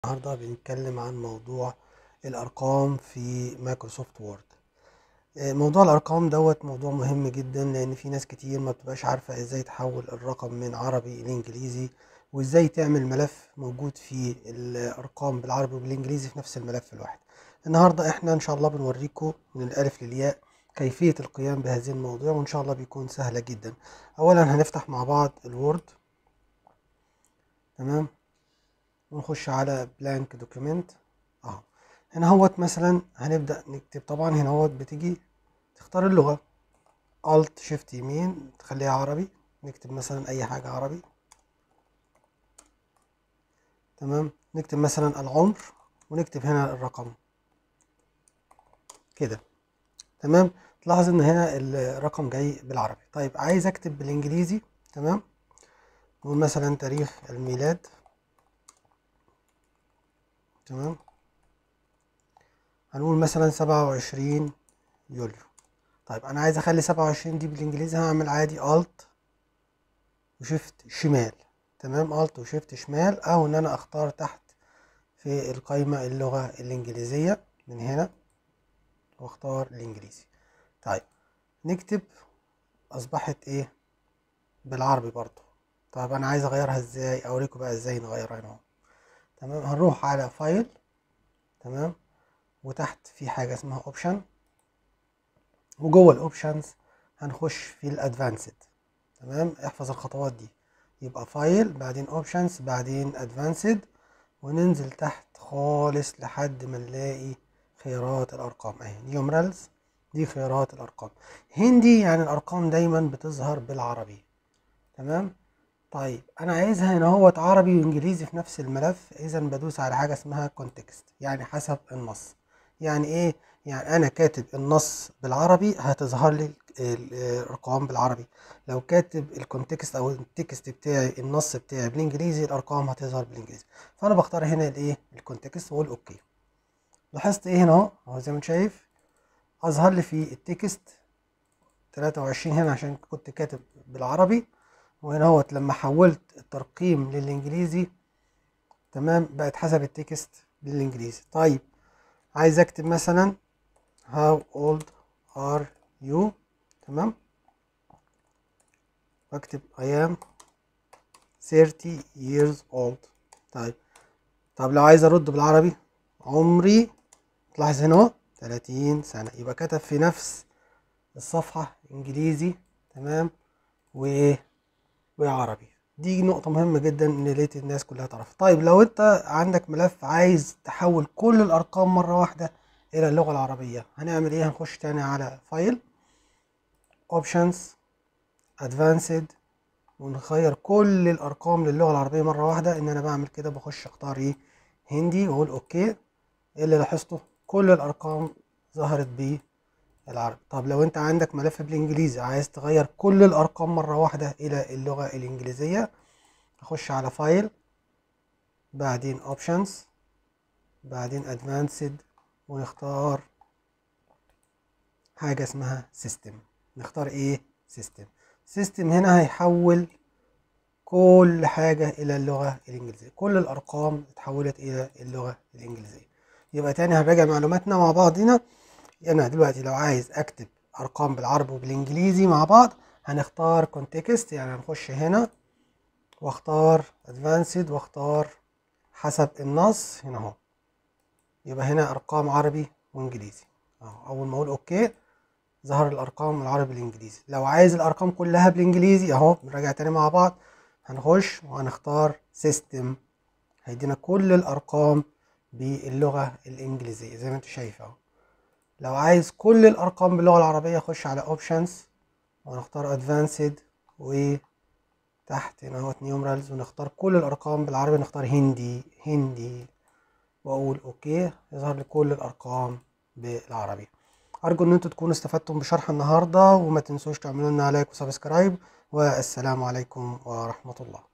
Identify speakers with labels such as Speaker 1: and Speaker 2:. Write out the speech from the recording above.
Speaker 1: النهارده بنتكلم عن موضوع الأرقام في مايكروسوفت وورد آه، موضوع الأرقام دوت موضوع مهم جدا لأن في ناس كتير ما بتبقاش عارفة ازاي تحول الرقم من عربي لإنجليزي وازاي تعمل ملف موجود فيه الأرقام بالعربي وبالإنجليزي في نفس الملف الواحد النهارده احنا إن شاء الله بنوريكم من الألف للياء كيفية القيام بهذه المواضيع وإن شاء الله بيكون سهلة جدا أولا هنفتح مع بعض الوورد تمام ونخش على بلانك دوكيمنت اهو هنا هوت مثلا هنبدأ نكتب طبعا هنا هوت بتيجي تختار اللغة الت شيفت يمين تخليها عربي نكتب مثلا اي حاجة عربي تمام نكتب مثلا العمر ونكتب هنا الرقم كده تمام تلاحظ ان هنا الرقم جاي بالعربي طيب عايز اكتب بالانجليزي تمام نقول مثلا تاريخ الميلاد تمام هنقول مثلا سبعة وعشرين يوليو طيب انا عايز اخلي سبعة وعشرين دي بالانجليزي هعمل عادي الت وشيفت شمال تمام الت وشيفت شمال او ان انا اختار تحت في القائمة اللغة الانجليزية من هنا واختار الانجليزي طيب نكتب اصبحت ايه بالعربي برضو طيب انا عايز اغيرها ازاي اوريكم بقى ازاي نغيرها هنا تمام هنروح على فايل تمام وتحت في حاجة اسمها اوبشن وجوه الاوبشنز هنخش في الادفانسد تمام احفظ الخطوات دي يبقى فايل بعدين اوبشنز بعدين ادفانسد وننزل تحت خالص لحد ما نلاقي خيارات الارقام اهي نيومرالز دي خيارات الارقام هندي يعني الارقام دايما بتظهر بالعربي تمام طيب انا عايزها هنا هو عربي وانجليزي في نفس الملف اذا بدوس على حاجه اسمها كونتكست يعني حسب النص يعني ايه يعني انا كاتب النص بالعربي هتظهر لي الارقام بالعربي لو كاتب الكونتكست او التكست بتاعي النص بتاعي بالانجليزي الارقام هتظهر بالانجليزي فانا بختار هنا الايه الكونتكست واقول اوكي لاحظت ايه هنا اهو اهو زي ما انت شايف اظهر لي في التكست 23 هنا عشان كنت كاتب بالعربي وهنا هوت لما حولت الترقيم للانجليزي تمام بقت حسب التكست بالانجليزي طيب عايز اكتب مثلا how old are you تمام واكتب I am 30 years old طيب طب لو عايز ارد بالعربي عمري تلاحظ هنا اهو 30 سنة يبقى كتب في نفس الصفحة انجليزي تمام وايه وعربي دي نقطة مهمة جدا ان ليت الناس كلها تعرفها طيب لو انت عندك ملف عايز تحول كل الارقام مرة واحدة الى اللغة العربية هنعمل ايه هنخش تاني على فايل اوبشنز ادفانسد ونغير كل الارقام للغة العربية مرة واحدة ان انا بعمل كده بخش اختار ايه هندي واقول اوكي ايه اللي لاحظته كل الارقام ظهرت بيه العربي طب لو انت عندك ملف بالانجليزي عايز تغير كل الارقام مرة واحدة الى اللغة الانجليزية اخش على فايل بعدين اوبشنز بعدين ادفانسد ونختار حاجة اسمها سيستم نختار ايه سيستم سيستم هنا هيحول كل حاجة الى اللغة الانجليزية كل الارقام اتحولت الى اللغة الانجليزية يبقى تاني هنراجع معلوماتنا مع بعضنا انا دلوقتي لو عايز اكتب ارقام بالعربي وبالانجليزي مع بعض هنختار كونتكست يعني هنخش هنا واختار ادفانسد واختار حسب النص هنا اهو يبقى هنا ارقام عربي وانجليزي اهو اول ما اقول اوكي ظهر الارقام العربي بالانجليزي لو عايز الارقام كلها بالانجليزي اهو نراجع تاني مع بعض هنخش وهنختار سيستم هيدينا كل الارقام باللغة الانجليزية زي ما انت شايف اهو لو عايز كل الارقام باللغه العربيه خش على اوبشنز ونختار ادفانسد وتحت هنا اهوت نيومرالز ونختار كل الارقام بالعربي نختار هندي هندي واقول اوكي يظهر لي كل الارقام بالعربي ارجو ان انتوا تكونوا استفدتم بشرح النهارده وما تنسوش تعملوا لنا لايك وسبسكرايب والسلام عليكم ورحمه الله